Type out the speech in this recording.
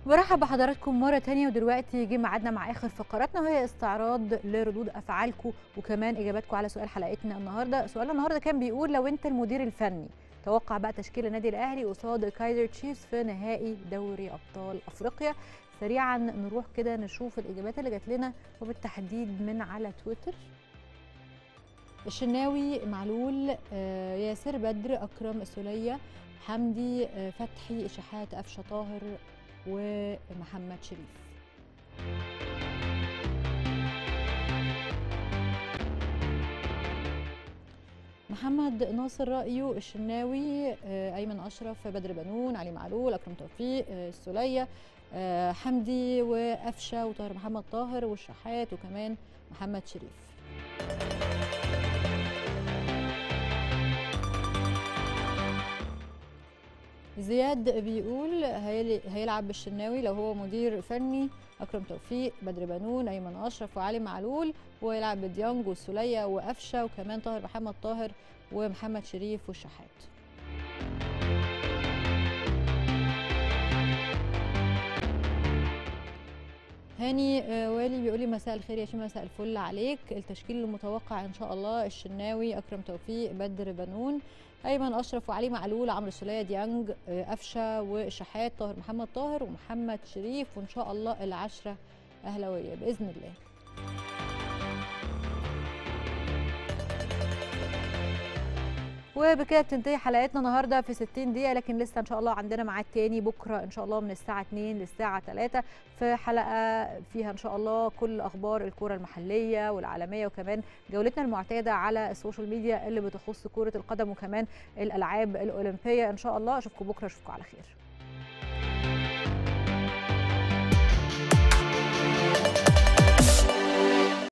برحب بحضراتكم مرة تانية ودلوقتي جه ميعادنا مع آخر فقراتنا وهي استعراض لردود أفعالكم وكمان إجاباتكم على سؤال حلقتنا النهاردة سؤال النهاردة كان بيقول لو أنت المدير الفني توقع بقى تشكيل النادي الأهلي قصاد كايزر تشيفز في نهائي دوري أبطال أفريقيا سريعا نروح كده نشوف الإجابات اللي جات لنا وبالتحديد من على تويتر الشناوي معلول آه، ياسر بدر أكرم السولية حمدي آه، فتحي شحات قفشه طاهر ومحمد شريف محمد ناصر رأيه الشناوي آه، أيمن أشرف بدر بنون علي معلول أكرم توفيق آه، السولية آه، حمدي وقفشة وطاهر محمد طاهر والشحات وكمان محمد شريف زياد بيقول هيل- هيلعب بالشناوي لو هو مدير فني اكرم توفيق بدر بنون ايمن اشرف وعلي معلول ويلعب بديانج والسوليه وقفشه وكمان طاهر محمد طاهر ومحمد شريف والشحات هاني آه، والي بيقول لي مساء الخير يا شيماء مساء الفل عليك التشكيل المتوقع ان شاء الله الشناوي اكرم توفيق بدر بنون ايمن اشرف وعلي معلول عمرو السوليه ديانج آه، قفشه والشحات طاهر محمد طاهر ومحمد شريف وان شاء الله العشره اهلاويه باذن الله وبكده بتنتهي حلقتنا النهارده في 60 دقيقه لكن لسه ان شاء الله عندنا ميعاد تاني بكره ان شاء الله من الساعه 2 للساعه 3 في حلقه فيها ان شاء الله كل اخبار الكره المحليه والعالميه وكمان جولتنا المعتاده على السوشيال ميديا اللي بتخص كره القدم وكمان الالعاب الاولمبيه ان شاء الله اشوفكم بكره اشوفكم على خير